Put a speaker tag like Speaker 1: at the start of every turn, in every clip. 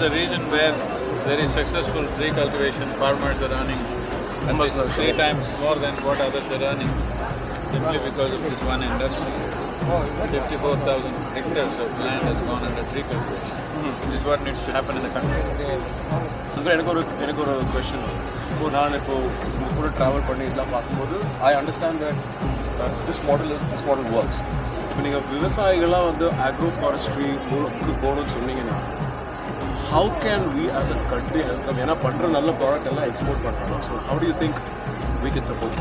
Speaker 1: the region where there is successful tree cultivation, farmers are earning at least three times more than what others are earning simply because of this one industry. Fifty-four thousand hectares of land has gone under tree cultivation. This is what needs to happen in the country.
Speaker 2: அங்கே எனக்கு ஒரு எனக்கு ஒரு question இப்போ நான் இப்போ உங்க கூட ட்ராவல் பண்ணி இதெல்லாம் பார்க்கும்போது I understand that this model is this model works இப்போ நீங்கள் விவசாயிகள்லாம் வந்து அக்ரோ ஃபாரஸ்ட்ரி முழுக்கு போகணும்னு சொன்னீங்கன்னா how can we as a country help நம்ம ஏன்னா பண்ணுற நல்ல ப்ராடக்ட் எல்லாம் எக்ஸ்போர்ட் பண்ணுறோம் so how do you think we can support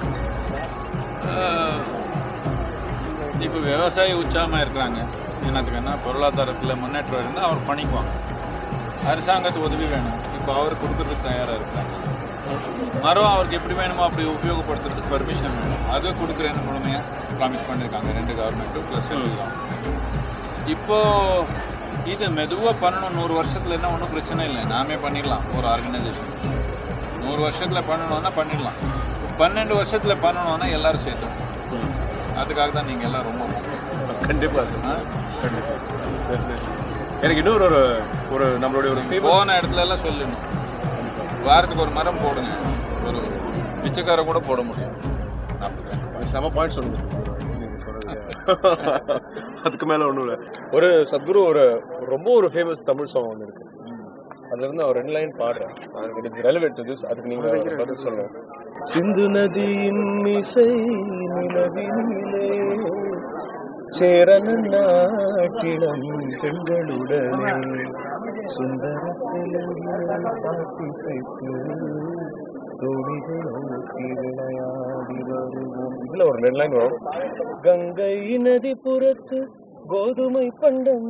Speaker 1: இப்போ விவசாயி உற்சாகமாக இருக்கிறாங்க என்னத்துக்குன்னா பொருளாதாரத்தில் முன்னேற்றம் இருந்தால் அவர் பண்ணிக்குவாங்க அரசாங்கத்துக்கு உதவி வேணும் இப்போ அவர் கொடுக்கறதுக்கு தயாராக இருக்கிறாங்க மரம் அவருக்கு எப்படி வேணுமோ அப்படி உபயோகப்படுத்துறதுக்கு பர்மிஷன் வேணும் அது கொடுக்குறேன்னு முழுமையாக ப்ராமிஸ் பண்ணியிருக்காங்க ரெண்டு கவர்மெண்ட்டும் ப்ளஸ் எல்லாம் இப்போ இது மெதுவாக பண்ணணும் நூறு வருஷத்தில் என்ன ஒன்றும் பிரச்சனை இல்லை நாமே பண்ணிடலாம் ஒரு ஆர்கனைசேஷன் நூறு வருஷத்தில் பண்ணணும்னா பண்ணிடலாம் பன்னெண்டு வருஷத்தில் பண்ணணும்னா எல்லாரும் சேர்த்து அதுக்காக தான் நீங்கள் எல்லாம் ரொம்ப
Speaker 2: கண்டிப்பாக சார் கண்டிப்பாக டெஃபினெட்லி எனக்கு இன்னொரு ஒரு ஒரு நம்மளுடைய ஒரு ஃபேமஸ்
Speaker 1: போன இடத்துல எல்லாம் சொல்லணும் வாரத்துக்கு ஒரு மரம் போடுங்க ஒரு பிச்சைக்கார கூட போட முடியும் நாற்பது ரூபாய்.
Speaker 2: செம பாயிண்ட் சொல்லுங்க சார் நீங்க சொன்னது அதுக்கு மேல ஒண்ணும் இல்லை ஒரு சத்குரு ஒரு ரொம்ப ஒரு ஃபேமஸ் தமிழ் சாங் ஒன்று இருக்கு அதுல இருந்து அவர் ரெண்டு லைன் பாடுறேன் இட்ஸ் ரெலவெண்ட் டு திஸ் அதுக்கு நீங்க ஒரு பதில் சொல்லணும் சிந்து நதியின் இசை நிலவினிலே சேரல நாட்டிடம் பெண்களுடனே சுந்தரத்திலே பாட்டி சேர்த்து தோழிகள் நோக்கி விளையாடி வருவோம் இதுல ஒரு ரெண்டு லைன் வரும் கங்கை நதி புறத்து கோதுமை பண்டம்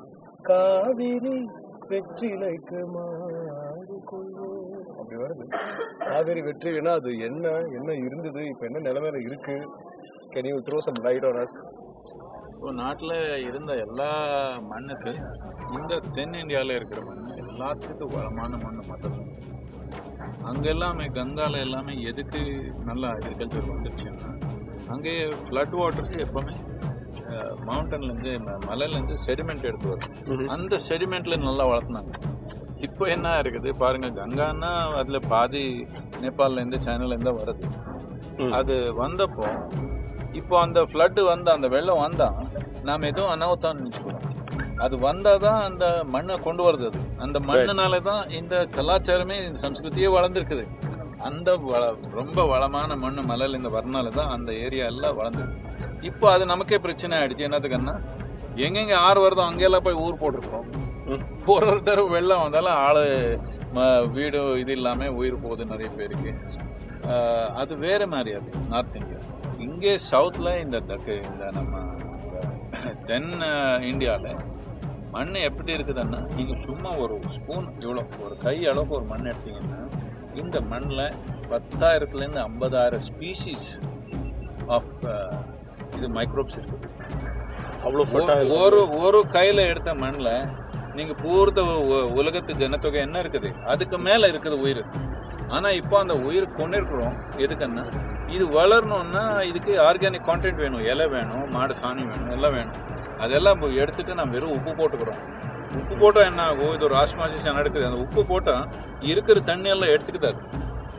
Speaker 2: காவிரி வெற்றிலைக்கு மாறிக்கொள்வோம் அப்படி வருது காவிரி வெற்றினா அது என்ன என்ன இருந்தது இப்ப என்ன நிலைமையில இருக்கு can you throw some light on us
Speaker 1: இப்போ நாட்டில் இருந்த எல்லா மண்ணுக்கு இந்த தென் இந்தியாவில் இருக்கிற மண் எல்லாத்துக்கும் வளமான மண் மட்டும் அங்கே எல்லாமே கங்கால எல்லாமே எதுக்கு நல்லா அக்ரிகல்ச்சர் வந்துருச்சுன்னா அங்கே ஃப்ளட் வாட்டர்ஸ் எப்பவுமே மவுண்டன்லேருந்து மலையிலேருந்து செடிமெண்ட் எடுத்து வரும் அந்த செடிமெண்ட்ல நல்லா வளர்த்துனாங்க இப்போ என்ன இருக்குது பாருங்க கங்கான்னா அதுல பாதி நேபாள்ல இருந்து சைனால இருந்து வருது அது வந்தப்போ இப்போ அந்த ஃப்ளட் வந்தா அந்த வெள்ளம் வந்தா நாம ஏதோ அனாவத்தான்னு நினைச்சுக்கிறோம் அது வந்தாதான் அந்த மண்ணை கொண்டு வருது அது அந்த மண்ணுனால தான் இந்த கலாச்சாரமே இந்த சம்ஸ்கிருதியே வளர்ந்துருக்குது அந்த வள ரொம்ப வளமான மண்ணு மலையில இருந்து வரனால தான் அந்த ஏரியா எல்லாம் வளர்ந்துருக்கு இப்போ அது நமக்கே பிரச்சனை ஆயிடுச்சு என்னத்துக்குன்னா எங்கெங்க ஆறு வருதோ அங்கெல்லாம் போய் ஊர் போட்டிருக்கோம் ஒரு ஒரு தடவை வெள்ளம் வந்தாலும் ஆளு ம- வீடு இது இல்லாம உயிர் போகுது நிறைய பேருக்கு ஆஹ் அது வேற மாதிரி அது நார்த் இந்தியா இங்கே சவுத்ல இந்த தக்கு இந்த நம்ம தென் இந்தியால மண் எப்படி இருக்குதுன்னா நீங்க சும்மா ஒரு ஸ்பூன் இவ்வளோ ஒரு கை அளவுக்கு ஒரு மண் எடுத்தீங்கன்னா இந்த மண்ணில் பத்தாயிரத்துலேருந்து ஐம்பதாயிரம் ஸ்பீசிஸ் ஆஃப் இது மைக்ரோப்ஸ் இருக்குது
Speaker 2: அவ்வளோ
Speaker 1: ஒ- ஒரு ஒரு கையில எடுத்த மண்ணில் நீங்க பூர்த்த உ- உலகத்து ஜனத்தொகை என்ன இருக்குது அதுக்கு மேல இருக்குது உயிர் ஆனா இப்போ அந்த உயிர் கொண்டு இருக்கிறோம் எதுக்குன்னா இது வளரணும்னா இதுக்கு ஆர்கானிக் கான்டென்ட் வேணும் இலை வேணும் மாடு சாணி வேணும் எல்லாம் வேணும் அதெல்லாம் இப்போ எடுத்துட்டு நம்ம வெறும் உப்பு போட்டுக்கிறோம் உப்பு போட்டா என்ன ஆகும் இது ஒரு ஆஸ்மாசிஸ் நடக்குது அந்த உப்பு போட்டா இருக்கிற தண்ணி எல்லாம் எடுத்துக்குது அது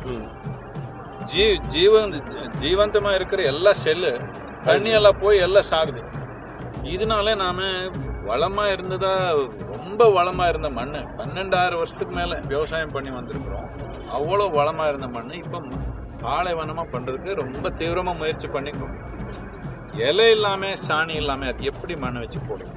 Speaker 1: ஜீ ஜீவன் ஜீவந்தமா இருக்கிற எல்லா செல்லு தண்ணி எல்லாம் போய் எல்லாம் சாகுது இதனால நாம வளமா இருந்ததா ரொம்ப வளமா இருந்த மண்ணு பன்னெண்டாயிரம் வருஷத்துக்கு மேல விவசாயம் பண்ணி வந்திருக்கிறோம் அவ்வளவு வளமா இருந்த மண்ணு இப்ப பாலைவனமா பண்றதுக்கு ரொம்ப தீவிரமா முயற்சி பண்ணிக்கிறோம் இலை இல்லாம சாணி இல்லாம அது எப்படி மண்ணை வச்சு போடுங்க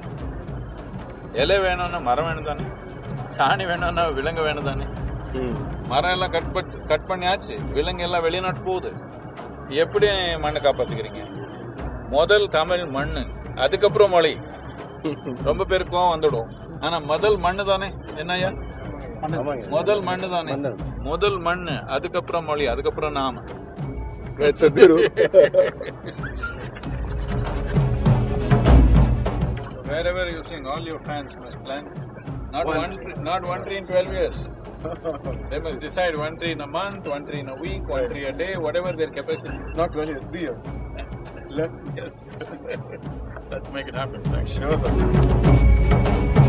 Speaker 1: இலை வேணும்னா மரம் வேணும் தானே சாணி வேணும்னா விலங்கு வேணும் தானே மரம் எல்லாம் கட் பட் கட் பண்ணியாச்சு விலங்கு எல்லாம் வெளிநாட்டு போகுது எப்படி மண்ணை காப்பாத்திக்கிறீங்க முதல் தமிழ் மண்ணு அதுக்கப்புறம் மொழி ரொம்ப பேருக்கு கோவம் வந்துடும் ஆனா முதல் மண்ணு தானே என்னய்யா முதல் மண்ணு தானே முதல் மண்ணு அதுக்கப்புறம் மொழி அதுக்கப்புறம் நாம
Speaker 2: Sadhguru
Speaker 1: wherever you sing all your fans must plant not one tree, not one tree in 12 years they must decide one tree in a month one tree in a week one tree a day whatever their capacity
Speaker 2: not twelve years three years
Speaker 1: yes let's make it happen thanks
Speaker 2: Sure, sir.